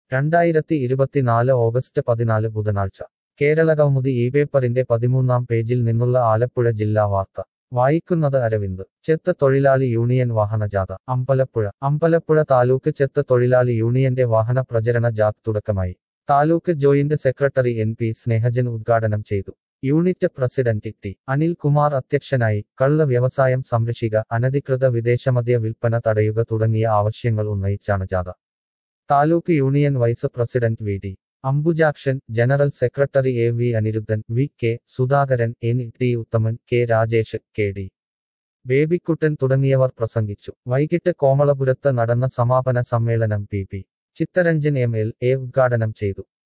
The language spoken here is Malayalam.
രണ്ടായിരത്തി ഇരുപത്തിനാല് ഓഗസ്റ്റ് പതിനാല് ബുധനാഴ്ച കേരളകൗമുദി ഈ പേപ്പറിന്റെ പതിമൂന്നാം പേജിൽ നിന്നുള്ള ആലപ്പുഴ ജില്ലാ വാർത്ത വായിക്കുന്നത് അരവിന്ദ് ചെത്ത് തൊഴിലാളി യൂണിയൻ വാഹനജാഥ അമ്പലപ്പുഴ അമ്പലപ്പുഴ താലൂക്ക് ചെത്ത് തൊഴിലാളി യൂണിയന്റെ വാഹന പ്രചരണ ജാഥ തുടക്കമായി taluk joint secretary N P Snehajan ഉദ്ഘാടനം ചെയ്തു unit president T Anil Kumar അധ്യക്ഷനായി കള്ള വ്യവസായം സംരക്ഷിക അനധികൃത വിദേശമദ്യ വിൽപ്പന തടയുക തുടങ്ങിയ ആവശ്യങ്ങൾ ഉന്നയിച്ചാണ് ജാഥ taluk union vice president V D Ambujakshan general secretary A V Aniruddhan V K Sudhakaran N T Uthaman K Rajesh K D Babykuttan തുടങ്ങിയവർ പ്രസംഗിച്ചു വൈകിട്ട് കോമളപുരത്ത് നടന്ന സമാപന സമ്മേളനം P P Chittaranjan M L A ഉദ്ഘാടനം ചെയ്തു